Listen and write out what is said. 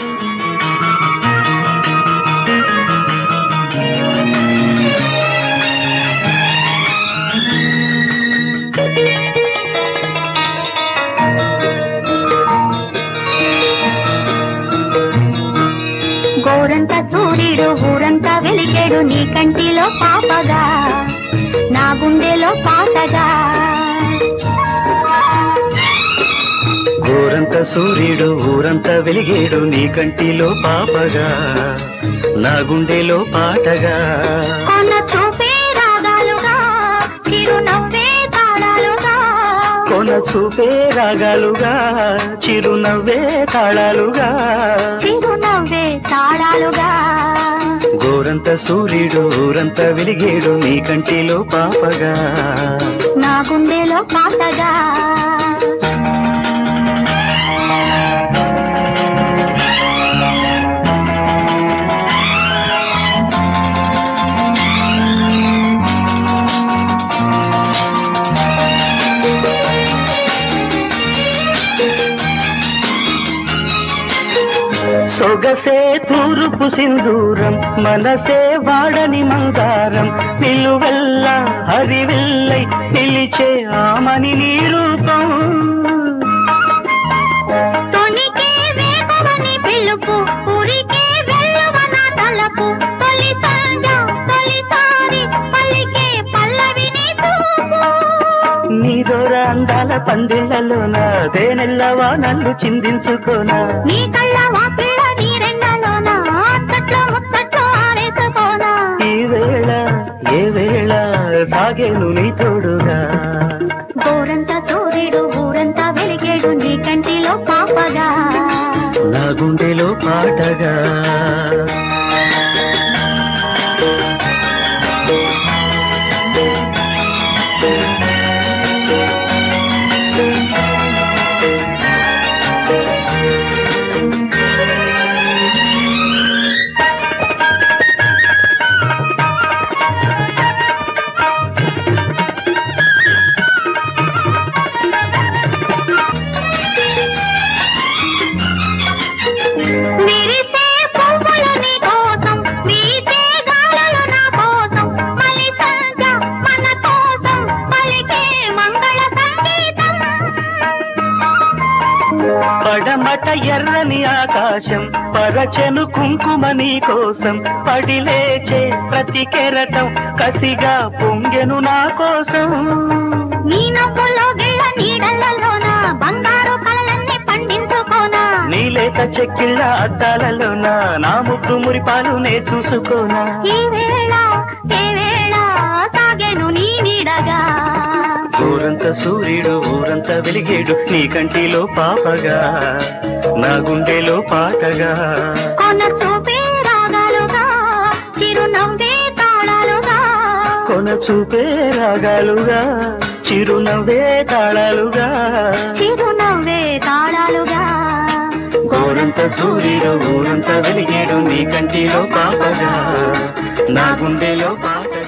గోరంత సూర్యుడు ఊరంతా వెలిగాడు నీ కంటిలో పాపగా నా గుండెలో పాటగా ఊరంత సూర్యుడు ఊరంతా వెలిగేడు నీ కంటిలో పాపగా నా గుండెలో పాటగా కొన్న చూపే రాగాలుగా చిరునవ్వే తాళాలుగా కొన చూపే రాగాలుగా చిరునవ్వే తాళాలుగా చిరునవ్వే తాళాలుగా గోరంత సూర్యుడు ఊరంతా వెలిగేడు నీ కంటిలో పాపగా నా గుండెలో పాటగా సొగసే తూరుపు సింధూరం మనసే వాడని మందారం నిలువెల్ల హరివిల్లై నిలిచే ఆమని నీ రూపం తొణికే వేగవని పిలుపు ఉరికే వెళ్ళవన తలపు తొలి సంజ తొలిసారి పలికే పల్లవిని చూపు నీ దొర అందాల పందిళ్లలోన తేనెల్లవా నన్ను చిందించుకోనా నీ కళ్ళ వాపిళ్ళ నీరెండలోన అత్తట్లో ముత్తట్లో ఆరేసుకోనా ఈ వేళ ఏ వేళ సాగేను నీ తోడుగా గోరంత సూర్యుడు ఊరంతా వెలిగేడు నీ కంటిలో పాపగా నా గుండెలో పాటగా విరిసే పువ్వులు నీ కోసం వీసే గాలులు నా కోసం మలి సంజ మన కోసం పలికే మంగళ సంగీతం పడమట ఎర్రని ఆకాశం పరచెను కుంకుమ నీ కోసం పడిలేచే ప్రతి కెరటం కసిగా పొంగెను నా కోసం నీ నవ్వులో గిళ్ళ నీడలలోన బంగారు కలలన్నీ పండించుకోనా నీలేత చెక్కిళ్ళ అద్దాలలోన నా ముద్దు మురిపాలు నే చూసుకోనా ఈ వేళ ఏ వేళ సాగెను నీ నీడగా ఊరంత సూర్యుడు ఊరంతా వెలిగేడు నీ కంటిలో పాపగా నా గుండెలో పాటగా కొన చూపే రాగాలుగా చిరునవ్వే తాళాలుగా కొన చూపే రాగాలుగా చిరునవ్వే తాళాలుగా చిరునవ్వే తాళాలుగా గోరంత సూర్యుడు ఊరంతా వెలిగేడు నీ కంటిలో పాపగా నా గుండెలో పాటగా